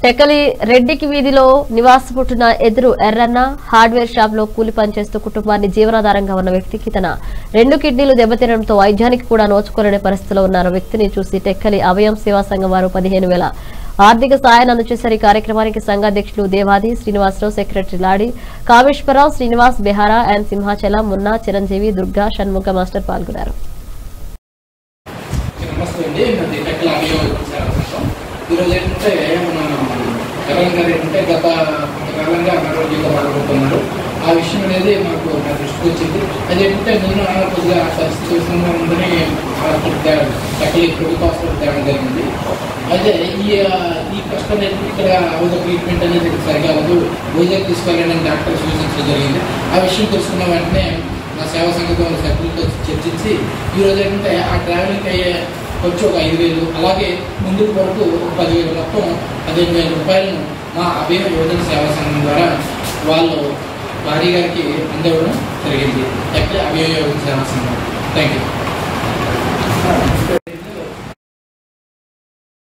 టెక్కలి రెడ్డికి వీధిలో నివాసపుట్టున్న ఎదురు ఎర్రన్న హార్డ్వేర్ షాప్ లో కూలి పనిచేస్తూ కుటుంబాన్ని జీవనాధారంగా ఉన్న వ్యక్తికి తన రెండు కిడ్నీలు దెబ్బతినడంతో వైద్యానికి కూడా నోచుకోలేని పరిస్థితిలో ఉన్న వ్యక్తిని చూసి టెక్కలి అవయం సేవా సంఘం వారు పదిహేను వేల ఆర్థిక సాయాన్ని అందజేశారు ఈ కార్యక్రమానికి సంఘాధ్యక్షులు Devadi Srinivasarao secretary Ladi Kameswararao Srinivas Behara and Simhachalam Munna Chiranjeevi Durga Shanmukha master పాల్గొన్నారు నమస్తే అండి నాది టెక్కల అభియోగం ఈరోజు ఏంటంటే మన కరణ్ గారు ఏంటంటే గత కొంతకాలంగా అనారోగ్యంగా బాధపడుతున్నారు ఆ విషయం అనేది మాకు నా దృష్టికి వచ్చింది అదేంటంటే నిన్న కొద్దిగా పరిస్థితి విషయంగా ఉందని హాస్పిటల్ తేవడం టెక్కలి ప్రభుత్వ హాస్పిటల్ తేవడం జరిగింది అయితే ఈ ఆ, ఈ కష్టం ఏంటంటే ఇక్కడ అవధ ట్రీట్మెంట్ అనేది ఇక్కడ సరిగా అవ్వదు వైజాగ్ తీసుకెళ్ళాలని డాక్టర్ సూచించడం జరిగింది ఆ విషయం తెలుసుకున్న వెంటనే నా సేవా సంఘంతో సభ్యులతో చర్చించి ఈ రోజు ఏంటంటే ఆ ట్రావెలింగ్ అయ్యే ఖర్చు ఒక ఐదు వేలు అలాగే ముందుకు వరకు ఒక పదివేలు మొత్తం పదిహేను వేల రూపాయలను మా అభినవ యువజన సేవా సంఘం ద్వారా వాళ్ళు భార్య గారికి అందివ్వడం జరిగింది ఎక్కడ అభినవ యువజన సేవా సంఘం థ్యాంక్ యూ